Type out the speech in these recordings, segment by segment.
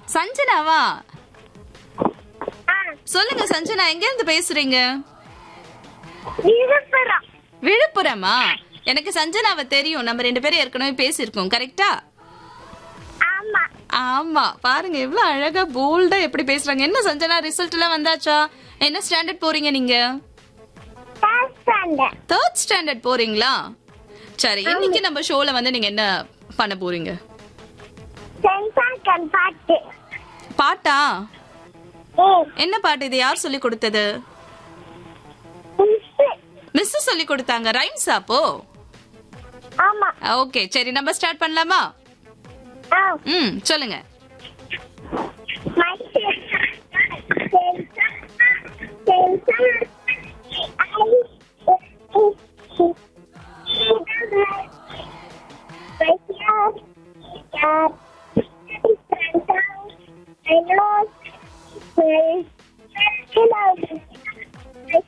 சஞ்சனாவா ஆ சொல்லுங்க சஞ்சனா எங்க இருந்து பேசுறீங்க விழுப்புரம் விழுப்புரமா எனக்கு சஞ்சனாவை தெரியும் நம்ம ரெண்டு பேரும் ஏற்கனவே பேசியிருக்கோம் கரெக்டா ஆமா ஆமா பாருங்க எவ்வளவு அழகா போல்டா எப்படி பேசுறாங்க என்ன சஞ்சனா ரிசல்ட் எல்லாம் வந்தாச்சா என்ன ஸ்டாண்டர்ட் போறீங்க நீங்க தேர்ட் ஸ்டாண்டர்ட் தேர்ட் ஸ்டாண்டர்ட் போறீங்களா சரி இன்னைக்கு நம்ம ஷோல வந்து நீங்க என்ன பண்ண போறீங்க சென்சார் கண் பாட்டு பாட்டா ம் என்ன பாட்டு இது யார் சொல்லி கொடுத்தது மிஸ் மிஸ் சொல்லி கொடுத்தாங்க ரைம்ஸ் அப்போ ஆமா ஓகே சரி நம்ம ஸ்டார்ட் பண்ணலாமா ஆ ம் சொல்லுங்க My sensor, sensor, sensor, I, my ear, ear, my nose, my hello, my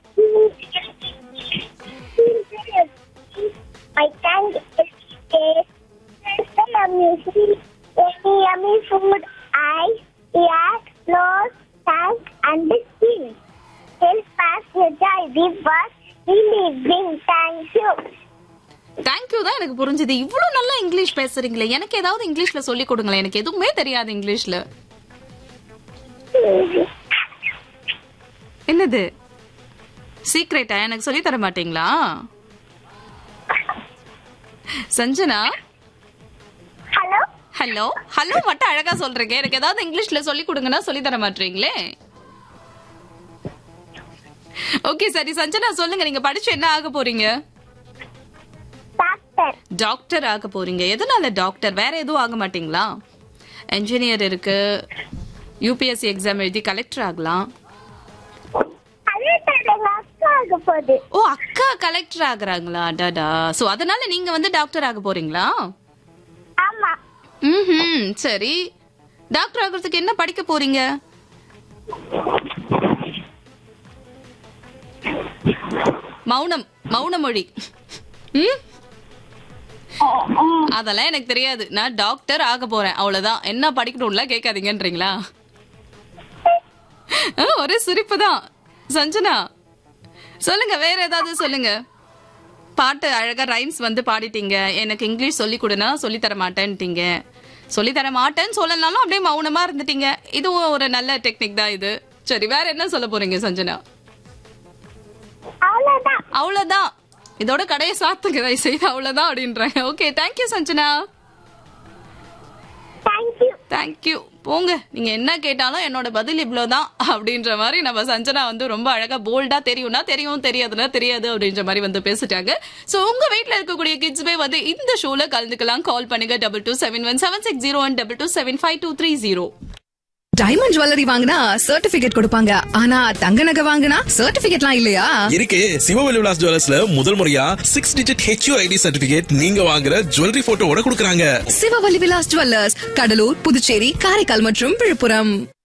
feet, my tongue is taste, the music, any yummy food, eyes, ears, nose, tongue, and the skin. Help us enjoy the work we living. Thank you. Thank you தான் எனக்கு புரிஞ்சது இவ்வளவு நல்லா English பேசுறீங்களே எனக்கு ஏதாவது இங்கிலீஷ்ல சொல்லி கொடுங்களேன் எனக்கு எதுவுமே தெரியாது இங்கிலீஷ்ல என்னது சீக்ரெட்டா எனக்கு சொல்லி தர மாட்டீங்களா சஞ்சனா Hello? ஹலோ ஹலோ மட்டும் அழகா சொல்றீங்க எனக்கு ஏதாவது இங்கிலீஷ்ல சொல்லி கொடுங்கன்னா சொல்லி தர மாட்டீங்களே ஓகே சரி சஞ்சனா சொல்லுங்க நீங்க படிச்சு என்ன ஆக போறீங்க Doctor. டாக்டர் ஆக போறீங்க எதனால டாக்டர் வேற எதுவும் ஆக மாட்டீங்களா என்ஜினியர் இருக்கு யூபிஎஸ்சி எக்ஸாம் எழுதி கலெக்டர் ஆகலாம் அதே தான் எங்க அக்கா ஆக போகுது. ஓ அக்கா கலெக்டர் ஆகுறாங்களா டாடா சோ அதனால நீங்க வந்து டாக்டர் ஆக போறீங்களா ஆமா ம் சரி டாக்டர் ஆகுறதுக்கு என்ன படிக்க போறீங்க மௌனம் மௌன மொழி ம் அதெல்லாம் எனக்கு தெரியாது நான் டாக்டர் ஆக போறேன் அவ்வளவுதான் என்ன படிக்கணும்ல கேட்காதீங்கன்றீங்களா ஆ, ஒரே சிரிப்பு தான் சஞ்சனா சொல்லுங்க வேற ஏதாவது சொல்லுங்க பாட்டு அழகா ரைம்ஸ் வந்து பாடிட்டீங்க எனக்கு இங்கிலீஷ் சொல்லி கொடுனா சொல்லி தர மாட்டேன்ட்டீங்க சொல்லி தர மாட்டேன்னு சொல்லனாலும் அப்படியே மௌனமா இருந்துட்டீங்க இதுவும் ஒரு நல்ல டெக்னிக் தான் இது சரி வேற என்ன சொல்ல போறீங்க சஞ்சனா அவ்வளவுதான் அவ்வளவுதான் இதோட கடையை சாத்துங்க தயவு செய்து அவ்வளவுதான் அப்படின்றேன் okay thank you Sanjana thank you thank you போங்க நீங்க என்ன கேட்டாலும் என்னோட பதில் இவ்வளவுதான் அப்படின்ற மாதிரி நம்ம சஞ்சனா வந்து ரொம்ப அழகா போல்டா தெரியும்னா தெரியும் தெரியாதுன்னா தெரியாது அப்படின்ற மாதிரி வந்து பேசிட்டாங்க சோ உங்க வீட்ல இருக்கக்கூடிய கிட்ஸ்மே வந்து இந்த ஷோல கலந்துக்கலாம் கால் பண்ணுங்க double two seven one seven six zero one double two seven five two three zero diamond jewellery வாங்கினா சர்டிபிகேட் கொடுப்பாங்க ஆனா தங்க நகை வாங்கினா சர்டிபிகேட்லாம் இல்லையா இருக்கு சிவவெளி விலாஸ் ஜுவல்லர்ஸ்ல முதல் முறையா six digit H U ID certificate நீங்க வாங்குற ஜுவல்லரி போட்டோவோட கொடுக்கறாங்க சிவவல்லி விலாஸ் ஜுவல்லர்ஸ் கடலூர் புதுச்சேரி காரைக்கால் மற்றும் விழுப்புரம்